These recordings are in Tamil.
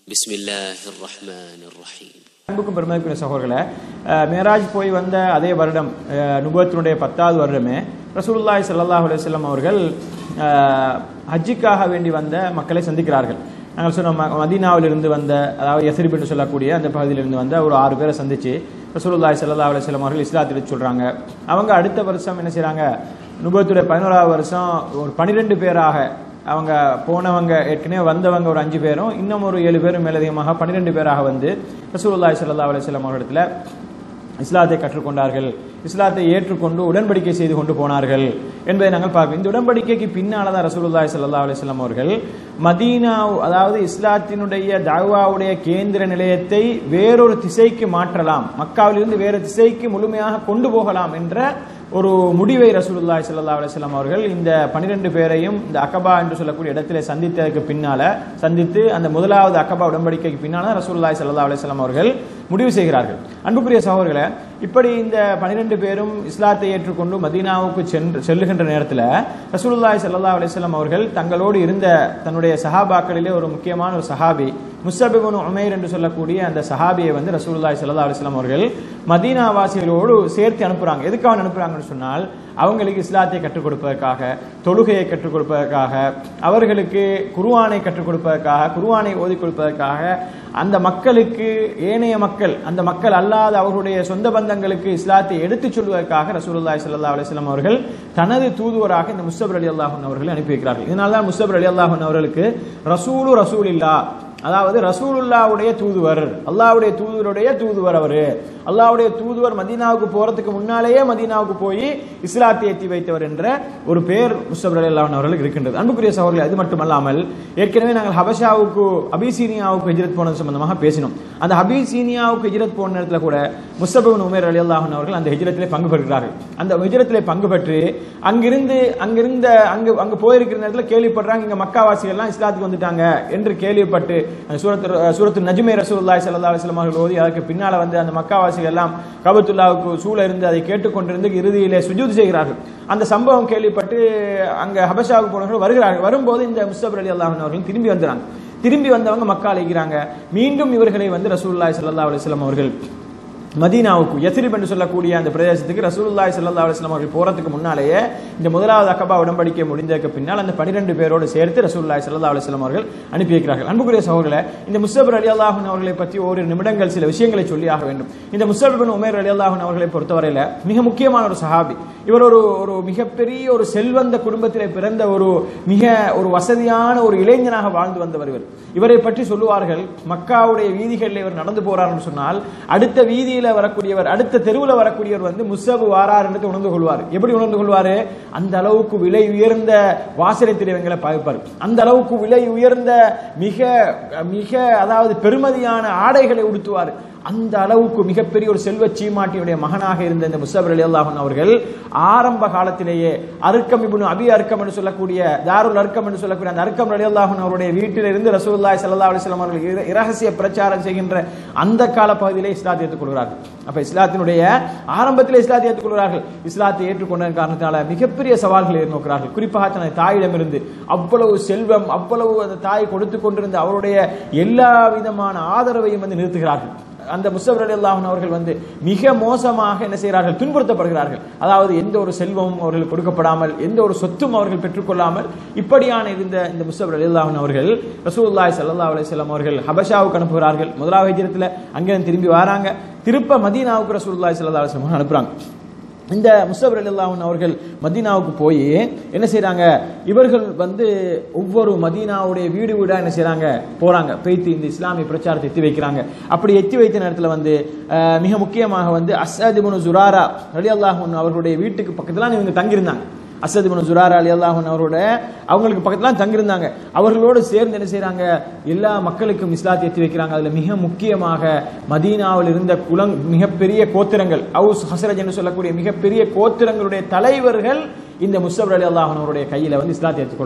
بسم الله الرحمن الرحيم அன்புக்கும் பெருமதிக்குரிய சகோதரர்களே அஹ், மேராஜ் போய் வந்த அதே வருடம் அஹ், நுபுவத்தினுடைய பத்தாவது வருடமே ரசூலுல்லாஹி ஸல்லல்லாஹு அலைஹி வஸல்லம் அவர்கள் அஹ், ஹஜ்ஜுக்காக வேண்டி வந்த மக்களை சந்திக்கிறார்கள் நாங்கள் சொன்ன ம- மதீனாவிலிருந்து வந்த அதாவது யஸ்ரிப் என்று சொல்லக்கூடிய அந்த பகுதியிலிருந்து வந்த ஒரு ஆறு பேரை சந்திச்சு ரசூலுல்லாஹி ஸல்லல்லாஹு அலைஹி வஸல்லம் அவர்கள் இஸ்லாத்தை சொல்றாங்க அவங்க அடுத்த வருஷம் என்ன செய்றாங்க நுபுவத்துடைய பதினோராவது வருஷம் ஒரு பனிரெண்டு பேராக அவங்க போனவங்க ஏற்கனவே வந்தவங்க ஒரு அஞ்சு பேரும் இன்னும் ஒரு ஏழு பேரும் மேலதிகமாக பன்னிரெண்டு பேராக வந்து ரசூலுல்லாஹி ஸல்லல்லாஹு அலைஹி வஸல்லம் அவர்களிடத்துல இஸ்லாத்தை கற்றுக்கொண்டார்கள் இஸ்லாத்தை ஏற்றுக்கொண்டு உடன்படிக்கை செய்து கொண்டு போனார்கள் என்பதை நாங்கள் பார்க்கிறோம் இந்த உடன்படிக்கைக்கு பின்னால தான் ரசூலுல்லாஹி ஸல்லல்லாஹு அலைஹி வஸல்லம் அவர்கள் மதீனா அதாவது இஸ்லாத்தினுடைய தாவாவுடைய கேந்திர நிலையத்தை வேறொரு திசைக்கு மாற்றலாம் மக்காவிலிருந்து வேறு திசைக்கு முழுமையாக கொண்டு போகலாம் என்ற ஒரு முடிவை ரசூலுல்லாஹி ஸல்லல்லாஹு அலைஹி வஸல்லம் அவர்கள் இந்த 12 பேரையும் இந்த அகபா என்று சொல்லக்கூடிய இடத்திலே சந்தித்ததற்கு பின்னால சந்தித்து அந்த முதலாவது அகபா உடன்படிக்கைக்கு பின்னால ரசூலுல்லாஹி ஸல்லல்லாஹு அலைஹி வஸல்லம் அவர்கள் முடிவு செய்கிறார்கள் அன்புக்குரிய சகோதரர்களே இப்படி இந்த 12 பேரும் இஸ்லாத்தை ஏற்றுக்கொண்டு மதீனாவுக்கு சென்று செல்லுகின்ற நேரத்தில் ரசூலுல்லாஹி ஸல்லல்லாஹு அலைஹி வஸல்லம் அவர்கள் தங்களோடு இருந்த தன்னுடைய சஹாபாக்களிலே ஒரு முக்கியமான ஒரு சஹாபி முஸ்தபிபுன் உமைர் என்று சொல்லக்கூடிய அந்த சஹாபியை வந்து ரசூலுல்லாஹி ஸல்லல்லாஹு அலைஹி வஸல்லம் அவர்கள் மதீனா வாசிகளோடு சேர்த்து அனுப்புறாங்க எதுக்காக அனுப்புறாங்கன்னு சொன்னால் அவங்களுக்கு இஸ்லாத்தை கற்றுக் கொடுப்பதற்காக தொழுகையை கற்றுக் கொடுப்பதற்காக அவர்களுக்கு குருவானை கற்றுக் கொடுப்பதற்காக குருவானை ஓதி கொடுப்பதற்காக அந்த மக்களுக்கு ஏனைய மக்கள் அந்த மக்கள் அல்லாத அவர்களுடைய சொந்த பந்தங்களுக்கு இஸ்லாத்தை எடுத்துச் சொல்வதற்காக ரசூலுல்லாஹி ஸல்லல்லாஹு அலைஹி வஸல்லம் அவர்கள் தனது தூதுவராக இந்த முஸ்தபர் அலி அல்லாஹன் அவர்களை அனுப்பி வைக்கிறார்கள் இதனால தான் முஸ்தபர் அலி அல்லாஹன் அவர்களுக்கு ரசூலு ரசூல் இல்லா அதாவது ரசூலுல்லாவுடைய தூதுவர் அல்லாஹ்வுடைய தூதுவருடைய தூதுவர் அவரு அல்லாஹ்வுடைய தூதுவர் மதீனாவுக்கு போறதுக்கு முன்னாலேயே மதீனாவுக்கு போய் இஸ்லாத்தை ஏற்றி வைத்தவர் என்ற ஒரு பேர் முஸ்தபர் அலி அல்லாஹன் அவர்களுக்கு இருக்கின்றது அன்புக்குரிய சகோதரர்களே அது மட்டுமல்லாமல் ஏற்கனவே நாங்கள் ஹபஷாவுக்கு அபிசீனியாவுக்கு ஹிஜ்ரத் போனது சம்பந்தமாக பேசினோம் அந்த அபிசீனியாவுக்கு ஹிஜ்ரத் போன நேரத்தில் கூட முஸ்தபின் உமேர் அலி அல்லாஹன் அவர்கள் அந்த ஹிஜ்ரத்திலே பங்கு பெறுகிறார்கள் அந்த ஹிஜ்ரத்திலே பங்கு பெற்று அங்கிருந்து அங்கிருந்த அங்கு அங்கு போயிருக்கிற நேரத்தில் கேள்விப்படுறாங்க இங்க மக்காவாசிகள் எல்லாம் இஸ்லாத்துக்கு வந்துட்டாங்க என்று கேள்விப்பட்டு அந்த சூரத்து சூரத்து நஜ்மே ரசூலுல்லாஹி ஸல்லல்லாஹு அலைஹி வஸல்லம் அவர்கள் ஓதி அதற்கு பின்னால வந்து அந்த மக்காவாசிகள் எல்லாம் கபத்துல்லாவுக்கு சூழ இருந்து அதை கேட்டுக்கொண்டிருந்து இறுதியிலே சுஜூத் செய்கிறார்கள் அந்த சம்பவம் கேள்விப்பட்டு அங்க ஹபஷாவுக்கு போனவர்கள் வருகிறார்கள் வரும்போது இந்த முஸ்தபர் அலி அல்லாஹன் அவர்கள் திரும்பி வந்துறாங்க திரும்பி வந்தவங்க மக்கா அழைக்கிறாங்க மீண்டும் இவர்களை வந்து ரசூலுல்லாஹி ஸல்லல்லாஹு அலைஹி வஸல்லம் அவர்கள் மதீனாவுக்கு யத்ரிப் என்று சொல்லக்கூடிய அந்த பிரதேசத்துக்கு ரசூலுல்லாஹி ஸல்லல்லாஹு அலைஹி வஸல்லம் அவர்கள் போறதுக்கு முன்னாலேயே இந்த முதலாவது அக்கபா உடன்படிக்கை முடிந்ததுக்கு பின்னால் அந்த 12 பேரோடு சேர்த்து ரசூலுல்லாஹி ஸல்லல்லாஹு அலைஹி வஸல்லம் அவர்கள் அனுப்பி வைக்கிறார்கள் அன்புக்குரிய சகோதரர்களே இந்த முஸ்தபர் அலி அல்லாஹன் அவர்களை பற்றி ஒரு நிமிடங்கள் சில விஷயங்களை சொல்லி ஆக வேண்டும் இந்த முஸ்தபர் பின் உமேர் அலி அல்லாஹன் அவர்களை பொறுத்தவரையில மிக முக்கியமான ஒரு சஹாபி இவர் ஒரு ஒரு மிகப்பெரிய ஒரு செல்வந்த குடும்பத்திலே பிறந்த ஒரு மிக ஒரு வசதியான ஒரு இளைஞனாக வாழ்ந்து வந்தவர் இவர் இவரை பற்றி சொல்லுவார்கள் மக்காவுடைய வீதிகளில் இவர் நடந்து போறார்னு சொன்னால் அடுத்த வீதியில வரக்கூடியவர் அடுத்த தெருவில் வரக்கூடியவர் வந்து முஸ்ஸபு வாரார் என்று உணர்ந்து கொள்வார் எப்படி உணர்ந்து கொள்வாரு அந்த அளவுக்கு விலை உயர்ந்த வாசனை திரைவங்களை பாய்ப்பார் அந்த அளவுக்கு விலை உயர்ந்த மிக மிக அதாவது பெருமதியான ஆடைகளை உடுத்துவார் அந்த அளவுக்கு மிகப்பெரிய ஒரு செல்வ சீமாட்டியுடைய மகனாக இருந்த இந்த முஸ்தபர் அலி அல்லாஹன் அவர்கள் ஆரம்ப காலத்திலேயே அருக்கம் இப்னு அபி அர்க்கம் என்று சொல்லக்கூடிய தாருல் அர்க்கம் என்று சொல்லக்கூடிய அந்த அர்க்கம் அலி அல்லாஹன் அவருடைய வீட்டில் இருந்து ரசூலுல்லாஹி ஸல்லல்லாஹு அலைஹி வஸல்லம் அவர்கள் இர- இரகசிய பிரச்சாரம் செய்கின்ற அந்த கால பகுதியிலே இஸ்லாத்தை ஏற்றுக்கொள்கிறார்கள் அப்ப இஸ்லாத்தினுடைய ஆரம்பத்திலே இஸ்லாத்தை ஏற்றுக்கொள்கிறார்கள் இஸ்லாத்தை ஏற்றுக்கொண்ட காரணத்தினால மிகப்பெரிய சவால்களை எதிர்நோக்கிறார்கள் குறிப்பாக தனது தாயிடமிருந்து அவ்வளவு செல்வம் அவ்வளவு அந்த தாய் கொடுத்து கொண்டிருந்த அவருடைய எல்லா விதமான ஆதரவையும் வந்து நிறுத்துகிறார்கள் அந்த முஸ்தபர் அலி அல்லாஹன் அவர்கள் வந்து மிக மோசமாக என்ன செய்கிறார்கள் துன்புறுத்தப்படுகிறார்கள் அதாவது எந்த ஒரு செல்வமும் அவர்களுக்கு கொடுக்கப்படாமல் எந்த ஒரு சொத்தும் அவர்கள் பெற்றுக்கொள்ளாமல் இப்படியான இருந்த இந்த முஸ்தபர் அலி அல்லாஹன் அவர்கள் ரசூலுல்லாஹி ஸல்லல்லாஹு அலைஹி வஸல்லம் அவர்கள் ஹபஷாவுக்கு அனுப்புகிறார்கள் முதலாவது ஹிஜ்ரத்தில் அங்கிருந்து திரும்பி வராங்க திருப்ப மதீனாவுக்கு ரசூலுல்லாஹி ஸல்லல்லாஹு அலைஹி வஸல்லம் அனுப்புறாங்க இந்த முஸ்தபர் அல்லாஹன் அவர்கள் மதீனாவுக்கு போய் என்ன செய்றாங்க இவர்கள் வந்து ஒவ்வொரு மதீனாவுடைய வீடு வீடா என்ன செய்றாங்க போறாங்க போய்த்து இந்த இஸ்லாமிய பிரச்சாரத்தை எத்தி வைக்கிறாங்க அப்படி எத்தி வைத்த நேரத்தில் வந்து அஹ், மிக முக்கியமாக வந்து அஸ்ஸத் இப்னு ஜுராரா அலி அல்லாஹன் அவர்களுடைய வீட்டுக்கு பக்கத்துல இவங்க தங்கியிருந்தாங்க அசத் இப்னு ஜுராரா அலி அல்லாஹன் அவரோட அவங்களுக்கு பக்கத்துல தங்கியிருந்தாங்க அவர்களோடு சேர்ந்து என்ன செய்றாங்க எல்லா மக்களுக்கும் இஸ்லாத்தை எத்தி வைக்கிறாங்க அதுல மிக முக்கியமாக மதீனாவில் இருந்த குலங் மிகப்பெரிய கோத்திரங்கள் அவுஸ் ஹசரஜ் என்று சொல்லக்கூடிய மிகப்பெரிய கோத்திரங்களுடைய தலைவர்கள் இந்த முஸ்தபர் அலி அல்லாஹன் அவருடைய கையில வந்து இஸ்லாத்தை ஏற்றுக்கொள்றாங்க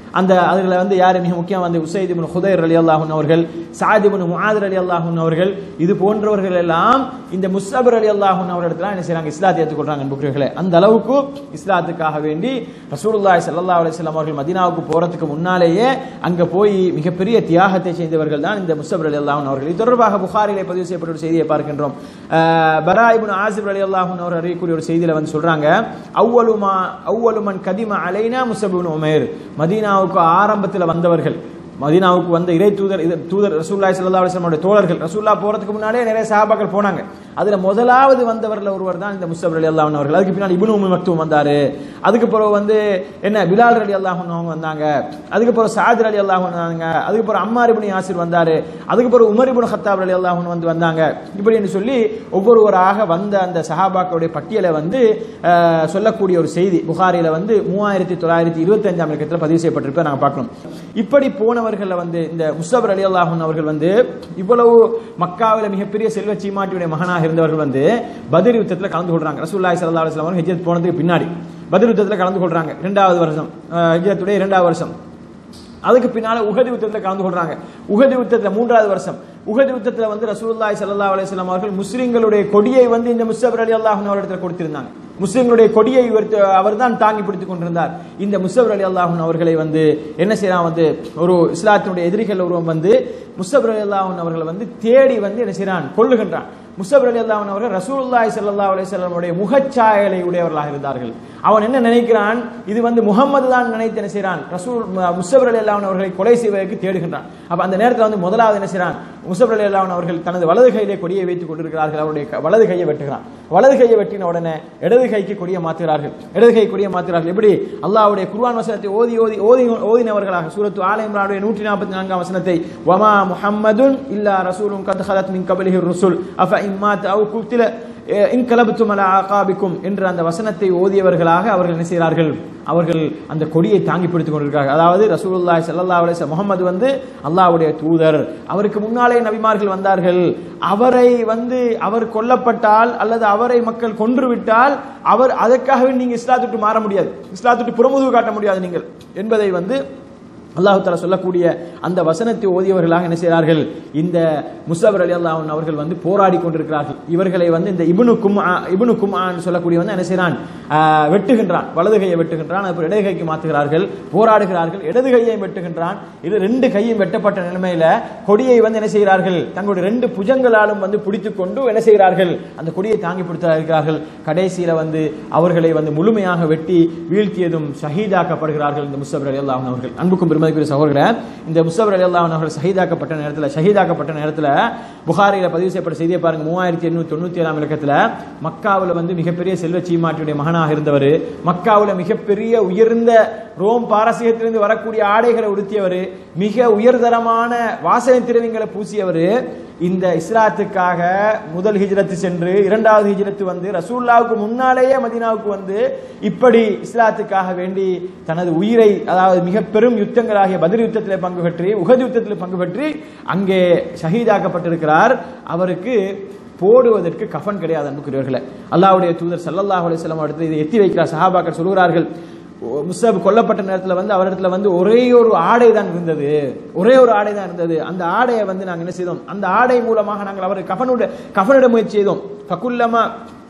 அந்த அதுல வந்து யார் மிக முக்கியம் வந்து உசைத் இப்னு ஹுதைர் அலி அல்லாஹூன் அவர்கள் சாத் இப்னு முஆதர் அலி அல்லாஹூன் அவர்கள் இது போன்றவர்கள் எல்லாம் இந்த முஸ்தபர் அலி அல்லாஹூன் அவரிடத்துல என்ன செய்றாங்க இஸ்லாத்தை ஏற்றுக்கொள்றாங்க அன்புக்குரியவர்களே அந்த அளவுக்கு இஸ்லாத்துக்காக வேண்டி ரசூலுல்லாஹி ஸல்லல்லாஹு அலைஹி வஸல்லம் அவர்கள் மதீனாவுக்கு போறதுக்கு முன்னாலேயே அங்க போய் மிகப்பெரிய தியாகத்தை செய்தவர்கள் தான் இந்த முஸ்தபர் அலி அல்லாஹூன் அவர்கள் இது தொடர்பாக புகாரிலே பதிவு செய்யப்பட்ட ஒரு செய்தியை பார்க்கின்றோம் அஹ், பரா இப்னு ஆசிப் அலி அல்லாஹூன் அவர் அறியக்கூடிய ஒரு செய்தியில வந்து சொல்றாங்க அவ்வளுமா அவ்வளுமன் கதிம அலைனா முஸ்தபின் உமேர் மதீனாவுக்கு ஆரம்பத்தில் வந்தவர்கள் மதீனாவுக்கு வந்த இறை தூதர் இது தூதர் ரசூல்லாய் ஸல்லல்லாஹு அலைஹி வஸல்லம் தோழர்கள் ரசூல்லா போறதுக்கு முன்னாலே நிறைய சஹாபாக்கள் போனாங்க அதுல முதலாவது வந்தவர்ல ஒருவர் தான் இந்த முஸ்தப் அலி அல்லாஹ் அவர்கள் அதுக்கு பின்னாடி இப்னு உம்மி மக்தூம் வந்தாரு அதுக்கு பிறகு வந்து என்ன பிலால் அலி அல்லாஹ் அவங்க வந்தாங்க அதுக்கு பிறகு சாஜர் அலி அல்லாஹ் வந்தாங்க அதுக்கு பிறகு அம்மார் இப்னு யாசிர் வந்தாரு அதுக்கு பிறகு உமர் இப்னு ஹத்தாப் அலி அல்லாஹ் வந்து வந்தாங்க இப்படின்னு சொல்லி ஒவ்வொருவராக வந்த அந்த சஹாபாக்களுடைய பட்டியலை வந்து அஹ், சொல்லக்கூடிய ஒரு செய்தி புகாரில வந்து மூவாயிரத்தி தொள்ளாயிரத்தி இருபத்தி அஞ்சாம் இலக்கத்தில் பதிவு செய்யப்பட்டிருப்ப நாங்க பார்க்கணும் இப்படி போனவர்கள்ல வந்து இந்த முஸ்தபர் அலி அல்லாஹன் அவர்கள் வந்து இவ்வளவு மக்காவில் மிகப்பெரிய செல்வ சீமாட்டியுடைய மகனாக இருந்தவர்கள் வந்து பதிர் யுத்தத்தில் கலந்து கொள்றாங்க ரசூல்லாய் சல்லா அலுவலாம் அவர்கள் ஹிஜ்ரத் போனதுக்கு பின்னாடி பதிர் யுத்தத்தில் கலந்து கொள்றாங்க இரண்டாவது வருஷம் அஹ், ஹிஜ்ரத்துடைய இரண்டாவது வருஷம் அதுக்கு பின்னால உகதி யுத்தத்தில் கலந்து கொள்றாங்க உகதி யுத்தத்தில் மூன்றாவது வருஷம் உகதி யுத்தத்தில் வந்து ரசூலுல்லாஹி ஸல்லல்லாஹு அலைஹி வஸல்லம் அவர்கள் முஸ்லிம்களுடைய கொடியை வந்து இந்த முஸ்தபர் அலி அல்லாஹ் அவரிடத்தில் கொடுத்திருந்தாங்க முஸ்லிம்களுடைய கொடியை இவர் அவர் தான் தாங்கி பிடித்துக் கொண்டிருந்தார் இந்த முஸ்தபர் அலி அல்லாஹன் அவர்களை வந்து என்ன செய்யறான் வந்து ஒரு இஸ்லாத்தினுடைய எதிரிகள் ஒருவன் வந்து முஸ்தபர் அலி அல்லாஹன் அவர்களை வந்து தேடி வந்து என்ன செய்யறான் கொல்லுகின்றான் முஸ்தபர் அலி அல்லாஹன் அவர்கள் ரசூலுல்லாஹி ஸல்லல்லாஹு அலைஹி வஸல்லம் உடைய முகச்சாயலை உடையவர்களாக இருந்தார்கள் அவன் என்ன நினைக்கிறான் இது வந்து முகம்மது தான் நினைத்து என்ன செய்யறான் ரசூல் முஸ்தபர் அலி அல்லாஹன் அவர்களை கொலை செய்வதற்கு தேடுகின்றான் அப்ப அந்த நேரத்தில் வந்து முதலாவது என்ன செய்யறான் முஸ்தபர் அலி அல்லாஹன் அவர்கள் தனது வலது கையிலே கொடியை வைத்துக் கொண்டிருக்கிறார்கள் அவருடைய க- வலது கையை வெட்டுகிறான் வலது கையை வெட்டின உடனே இடது கைக்கு கொடியை மாற்றுகிறார்கள் இடது கை கொடியை மாற்றுகிறார்கள் எப்படி அல்லாஹ்வுடைய குர்ஆன் வசனத்தை ஓதி ஓதி ஓதி ஓதினவர்களாக சூரத்து ஆல இம்ரானுடைய நூற்றி நாற்பத்தி நான்காம் வசனத்தை வமா முஹம்மதுன் இல்லா ரசூலும் கத் ஹலத் மின் கபலிஹி ருசுல் அஃப இம்மாத் அவு குத்தில இன்கலபத்தும் அலா ஆகாபிக்கும் என்ற அந்த வசனத்தை ஓதியவர்களாக அவர்கள் என்ன செய்கிறார்கள் அவர்கள் அந்த கொடியை தாங்கி பிடித்துக் கொண்டிருக்கிறார்கள் அதாவது ரசூலுல்லாஹி ஸல்லல்லாஹு அலைஹி வஸல்லம் முகமது வந்து அல்லாஹ்வுடைய தூதர் அவருக்கு முன்னாலே நபிமார்கள் வந்தார்கள் அவரை வந்து அவர் கொல்லப்பட்டால் அல்லது அவரை மக்கள் கொன்றுவிட்டால் அவர் அதற்காகவே நீங்க இஸ்லாத்துக்கு மாற முடியாது இஸ்லாத்துக்கு புறமுதுகு காட்ட முடியாது நீங்கள் என்பதை வந்து அல்லாஹு தாலா சொல்லக்கூடிய அந்த வசனத்தை ஓதியவர்களாக என்ன செய்கிறார்கள் இந்த முஸ்தபர் அலி அல்லாஹ் அவர்கள் வந்து போராடி கொண்டிருக்கிறார்கள் இவர்களை வந்து இந்த இபுனு கும்ஆ இபுனு கும்ஆன் சொல்லக்கூடிய வந்து என்ன செய்கிறான் ஆஹ், வெட்டுகின்றான் வலது கையை வெட்டுகின்றான் அப்புறம் இடது கைக்கு மாற்றுகிறார்கள் போராடுகிறார்கள் இடது கையை வெட்டுகின்றான் இது ரெண்டு கையும் வெட்டப்பட்ட நிலைமையில கொடியை வந்து என்ன செய்கிறார்கள் தங்களுடைய ரெண்டு புஜங்களாலும் வந்து பிடித்துக் கொண்டு என்ன செய்கிறார்கள் அந்த கொடியை தாங்கி பிடித்து இருக்கிறார்கள் கடைசியில வந்து அவர்களை வந்து முழுமையாக வெட்டி வீழ்த்தியதும் ஷஹீதாக்கப்படுகிறார்கள் இந்த முஸ்தபர் அலி அல்லாஹ் அவர்கள் அன்புக்கும் பெருமதிக்குரிய சகோதரர்களே இந்த முஸ்தபர் அலி அல்லாஹ் அவர்கள் ஷஹீதாக்கப்பட்ட நேரத்தில் ஷஹீதாக்கப்பட்ட நேரத்தில் புகாரில பதிவு செய்யப்பட்ட செய்தியை பாருங்க மூவாயிரத்தி எண்ணூத்தி தொண்ணூத்தி ஏழாம் இலக்கத்தில் மக்காவில் வந்து மிகப்பெரிய செல்வ சீமாட்டியுடைய மகனாக இருந்தவர் மக்காவில் மிகப்பெரிய உயர்ந்த ரோம் பாரசீகத்திலிருந்து வரக்கூடிய ஆடைகளை உடுத்தியவர் மிக உயர்தரமான வாசனை திரவியங்களை பூசியவர் இந்த இஸ்லாத்துக்காக முதல் ஹிஜ்ரத்து சென்று இரண்டாவது ஹிஜ்ரத்து வந்து ரசூல்லாவுக்கு முன்னாலேயே மதீனாவுக்கு வந்து இப்படி இஸ்லாத்துக்காக வேண்டி தனது உயிரை அதாவது மிக பெரும் யுத்தங்களாகிய பதில் யுத்தத்தில் பங்கு பெற்று உகது யுத்தத்தில் பங்கு பெற்று அங்கே ஷஹீதாக்கப்பட்டிருக்கிறார் அவருக்கு போடுவதற்கு கஃன் கிடையாது அன்புக்குரியவர்களே அல்லாஹ்வுடைய தூதர் ஸல்லல்லாஹு அலைஹி வஸல்லம் அடுத்து இதை எத்தி வைக்கிறார் சஹாபாக்கள் சொல்கிறார்கள் முஸ்தப் கொல்லப்பட்ட நேரத்தில் வந்து அவரிடத்துல வந்து ஒரே ஒரு ஆடை தான் இருந்தது ஒரே ஒரு ஆடை தான் இருந்தது அந்த ஆடையை வந்து நாங்கள் என்ன செய்தோம் அந்த ஆடை மூலமாக நாங்கள் அவர் கஃனுட கஃனிட முயற்சி செய்தோம் ஃபகுல்லமா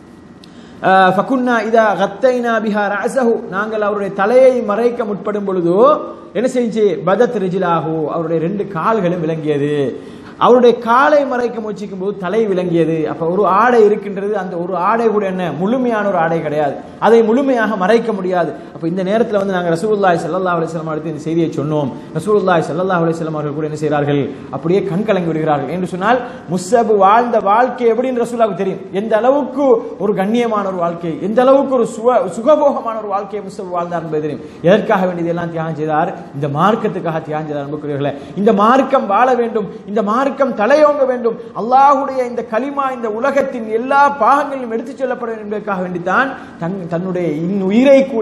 அஹ், ஃபகுன்னா இதா கத்தைனா பிஹா ரஅஸஹு நாங்கள் அவருடைய தலையை மறைக்க முற்படும் பொழுது என்ன செஞ்சு பதத் ரிஜிலாஹு அவருடைய ரெண்டு கால்களும் விளங்கியது அவருடைய காலை மறைக்க முயற்சிக்கும் போது தலை விளங்கியது அப்ப ஒரு ஆடை இருக்கின்றது அந்த ஒரு ஆடை கூட என்ன முழுமையான ஒரு ஆடை கிடையாது அதை முழுமையாக மறைக்க முடியாது அப்ப இந்த நேரத்தில் வந்து நாங்கள் ரசூலுல்லாஹி ஸல்லல்லாஹு அலைஹி வஸல்லம் அடுத்து இந்த செய்தியை சொன்னோம் ரசூலுல்லாஹி ஸல்லல்லாஹு அலைஹி வஸல்லம் அவர்கள் கூட என்ன செய்கிறார்கள் அப்படியே கண் கலங்கி விடுகிறார்கள் என்று சொன்னால் முஸ்ஸப் வாழ்ந்த வாழ்க்கை எப்படின்னு ரசூலுல்லாஹ்வுக்கு தெரியும் எந்த அளவுக்கு ஒரு கண்ணியமான ஒரு வாழ்க்கை எந்த அளவுக்கு ஒரு சுக சுகபோகமான ஒரு வாழ்க்கையை முஸ்ஸப் வாழ்ந்தார் என்பது தெரியும் எதற்காக வேண்டியது எல்லாம் தியாகம் செய்தார் இந்த மார்க்கத்துக்காக தியாகம் செய்தார் அன்புக்குரியவர்களே இந்த மார்க்கம் வாழ வேண்டும் இந்த மார்க்கம் தலையோங்க வேண்டும் அல்லாஹ்வுடைய இந்த கலிமா இந்த உலகத்தின் எல்லா பாகங்களிலும் எடுத்துச் செல்லப்பட வேண்டும் என்பதற்காக வேண்டித்தான் தன் தன்னுடைய இன் உயிரை கூட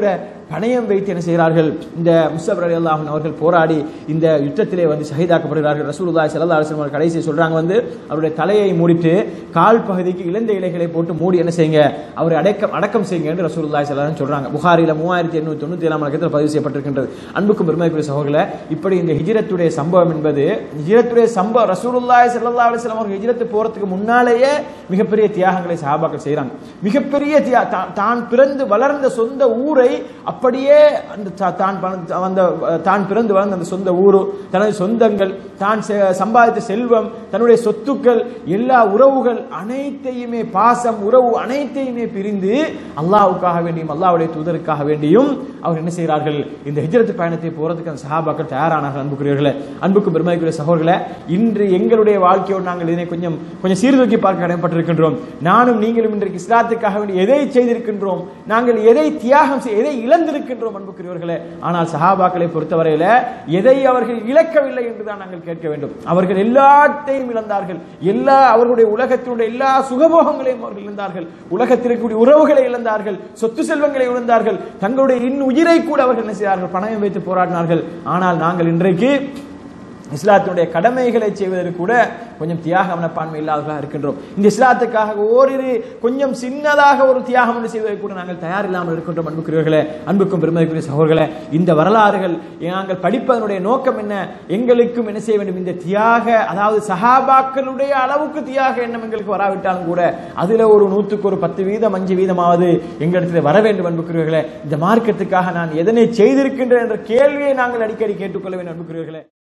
பணயம் வைத்து என்ன செய்கிறார்கள் இந்த முஸ்தப் அலி அல்லாஹன் அவர்கள் போராடி இந்த யுத்தத்திலே வந்து ஷஹீதாக்கப்படுகிறார்கள் ரசூலுல்லாஹி ஸல்லல்லாஹு அலைஹி வஸல்லம் கடைசி சொல்றாங்க வந்து அவருடைய தலையை மூடிட்டு கால் பகுதிக்கு இழந்த இலைகளை போட்டு மூடி என்ன செய்யுங்க அவரை அடக்கம் அடக்கம் செய்யுங்க என்று ரசூலுல்லாஹி ஸல்லல்லாஹு அலைஹி சொல்றாங்க புகாரில மூவாயிரத்தி எண்ணூத்தி தொண்ணூத்தி ஏழாம் இலக்கத்தில் பதிவு செய்யப்பட்டிருக்கின்றது அன்புக்கும் பெருமைக்குரிய சகோதரர்களே இப்படி இந்த ஹிஜ்ரத்துடைய சம்பவம் என்பது ஹிஜ்ரத்துடைய சம்பவம் ரசூலுல்லாஹி ஸல்லல்லாஹு அலைஹி வஸல்லம் அவர்கள் ஹிஜ்ரத்து போறதுக்கு முன்னாலேயே மிகப்பெரிய தியாகங்களை சஹாபாக்கள் செய்றாங்க மிகப்பெரிய தியா தா- தான் பிறந்து வளர்ந்த சொந்த ஊரை அப்படியே அந்த தா- தான் பண- வந்த தான் பிறந்து வளர்ந்த அந்த சொந்த ஊரு தனது சொந்தங்கள் தான் செ- சம்பாதித்த செல்வம் தன்னுடைய சொத்துக்கள் எல்லா உறவுகள் அனைத்தையுமே பாசம் உறவு அனைத்தையுமே பிரிந்து அல்லாஹ்வுக்காக வேண்டியும் அல்லாஹ்வுடைய தூதருக்காக வேண்டியும் அவர் என்ன செய்கிறார்கள் இந்த ஹிஜ்ரத் பயணத்தை போறதுக்கு அந்த சஹாபாக்கள் தயாரானார்கள் அன்புக்குரியவர்களே அன்புக்கும் பெருமைக்குரிய சகோதரர்களே இன்று எங்களுடைய வாழ்க்கையோடு நாங்கள் இதனை கொஞ்சம் கொஞ்சம் சீர்தூக்கி பார்க்க கடமைப்பட்டிருக்கின்றோம் நானும் நீங்களும் இன்றைக்கு இஸ்லாத்துக்காக வேண்டி எதை செய்திருக்கின்றோம் நாங்கள் எதை தியாகம் செய் எதை இழந்திருக்கின்றோம் அன்புக்குரியவர்களே ஆனால் சஹாபாக்களை பொறுத்தவரையில எதை அவர்கள் இழக்கவில்லை என்றுதான் நாங்கள் கேட்க வேண்டும் அவர்கள் எல்லாத்தையும் இழந்தார்கள் எல்லா அவர்களுடைய உலகத்தினுடைய எல்லா சுகபோகங்களையும் அவர்கள் இழந்தார்கள் உலகத்தில் இருக்கக்கூடிய உறவுகளை இழந்தார்கள் சொத்து செல்வங்களை இழந்தார்கள் தங்களுடைய இன் உயிரை கூட அவர்கள் என்ன செய்தார்கள் பணயம் வைத்து போராடினார்கள் ஆனால் நாங்கள் இன்றைக்கு இஸ்லாத்தினுடைய கடமைகளை செய்வதற்கு கூட கொஞ்சம் தியாக மனப்பான்மை இல்லாதவர்களாக இருக்கின்றோம் இந்த இஸ்லாத்துக்காக ஓரிரு கொஞ்சம் சின்னதாக ஒரு தியாகம் என்று செய்வதற்கு கூட நாங்கள் தயார் இல்லாமல் இருக்கின்றோம் அன்புக்குரியவர்களே அன்புக்கும் பெருமதிக்குரிய சகோதரர்களே இந்த வரலாறுகள் நாங்கள் படிப்பதனுடைய நோக்கம் என்ன எங்களுக்கும் என்ன செய்ய வேண்டும் இந்த தியாக அதாவது சஹாபாக்களுடைய அளவுக்கு தியாக எண்ணம் எங்களுக்கு வராவிட்டாலும் கூட அதுல ஒரு நூற்றுக்கு ஒரு பத்து வீதம் அஞ்சு வீதமாவது எங்களிடத்தில் வர வேண்டும் அன்புக்குரியவர்களே இந்த மார்க்கத்துக்காக நான் எதனை செய்திருக்கின்றேன் என்ற கேள்வியை நாங்கள் அடிக்கடி கேட்டுக்கொள்ள வேண்டும் அன்புக்குரியவர்களே